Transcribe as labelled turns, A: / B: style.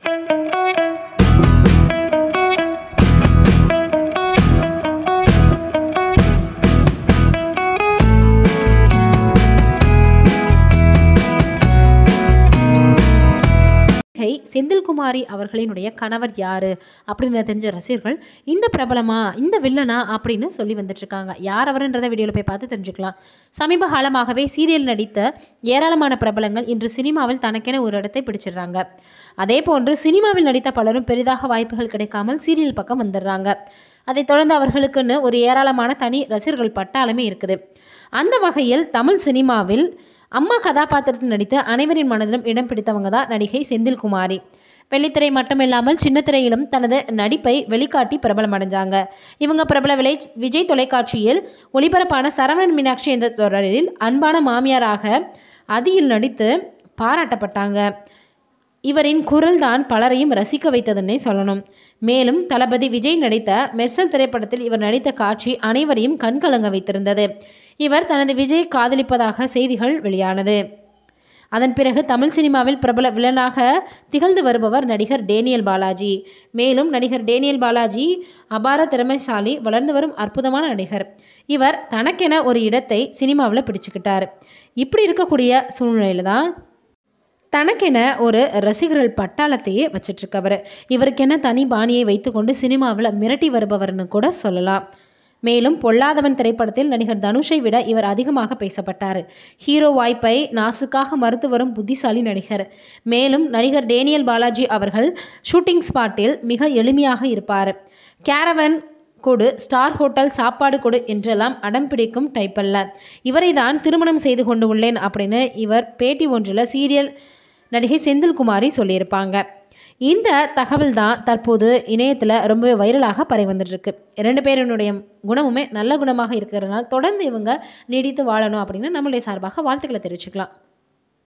A: நடிகை செந்தில்குமாரி அவர்களினுடைய கணவர் யாரு அப்படின்னு தெரிஞ்ச ரசிகர்கள் இந்த பிரபலமா இந்த வில்லனா அப்படின்னு சொல்லி வந்துட்டு இருக்காங்க யார் அவருன்றதை வீடியோவில் போய் பார்த்து தெரிஞ்சுக்கலாம் சமீப காலமாகவே சீரியல் நடித்த ஏராளமான பிரபலங்கள் இன்று சினிமாவில் தனக்கென ஒரு இடத்தை பிடிச்சிடுறாங்க அதே போன்று சினிமாவில் நடித்த பலரும் பெரிதாக வாய்ப்புகள் கிடைக்காமல் சீரியல் பக்கம் வந்துடுறாங்க அதைத் தொடர்ந்து அவர்களுக்குன்னு ஒரு ஏராளமான தனி ரசிகர்கள் பட்டாளமே இருக்குது அந்த வகையில் தமிழ் சினிமாவில் அம்மா கதாபாத்திரத்தில் நடித்து அனைவரின் மனதிலும் இடம் பிடித்தவங்க தான் நடிகை செந்தில்குமாரி வெள்ளித்திரை மட்டுமில்லாமல் சின்னத்திரையிலும் தனது நடிப்பை வெளிக்காட்டி பிரபலம் அடைஞ்சாங்க இவங்க பிரபல விலை விஜய் தொலைக்காட்சியில் ஒளிபரப்பான சரவணன் மீனாட்சி என்ற தொடரில் அன்பான மாமியாராக அதியில் நடித்து பாராட்டப்பட்டாங்க இவரின் குரல் தான் பலரையும் ரசிக்க வைத்ததுன்னே சொல்லணும் மேலும் தளபதி விஜய் நடித்த மெர்சல் திரைப்படத்தில் இவர் நடித்த காட்சி அனைவரையும் கண்கலங்க வைத்திருந்தது இவர் தனது விஜய் காதலிப்பதாக செய்திகள் வெளியானது அதன் பிறகு தமிழ் சினிமாவில் பிரபல வில்லனாக திகழ்ந்து வருபவர் நடிகர் டேனியல் பாலாஜி மேலும் நடிகர் டேனியல் பாலாஜி அபார திறமைசாலி வளர்ந்து வரும் அற்புதமான நடிகர் இவர் தனக்கென ஒரு இடத்தை சினிமாவில் பிடிச்சுக்கிட்டார் இப்படி இருக்கக்கூடிய சூழ்நிலையில தான் தனக்கென ஒரு ரசிகர்கள் பட்டாளத்தையே வச்சிட்ருக்கவர் இவருக்கென தனி பாணியை வைத்துக்கொண்டு சினிமாவில் மிரட்டி வருபவர்னு கூட சொல்லலாம் மேலும் பொல்லாதவன் திரைப்படத்தில் நடிகர் தனுஷை விட இவர் அதிகமாக பேசப்பட்டார் ஹீரோ வாய்ப்பை நாசுக்காக மறுத்து வரும் புத்திசாலி நடிகர் மேலும் நடிகர் டேனியல் பாலாஜி அவர்கள் ஷூட்டிங் ஸ்பாட்டில் மிக எளிமையாக இருப்பார் கேரவன் கொடு ஸ்டார் ஹோட்டல் சாப்பாடு கொடு என்றெல்லாம் அடம் பிடிக்கும் டைப் அல்ல இவரை தான் திருமணம் செய்து கொண்டு உள்ளேன் அப்படின்னு இவர் பேட்டி ஒன்றில் சீரியல் நடிகை செந்தில்குமாரி சொல்லியிருப்பாங்க இந்த தகவல் தான் தற்போது இணையத்தில் ரொம்பவே வைரலாக பரவி வந்துட்டுருக்கு ரெண்டு பேரினுடைய குணமுமே நல்ல குணமாக இருக்கிறதுனால தொடர்ந்து இவங்க நீடித்து வாழணும் அப்படின்னு நம்மளுடைய சார்பாக வாழ்த்துக்களை தெரிவிச்சுக்கலாம்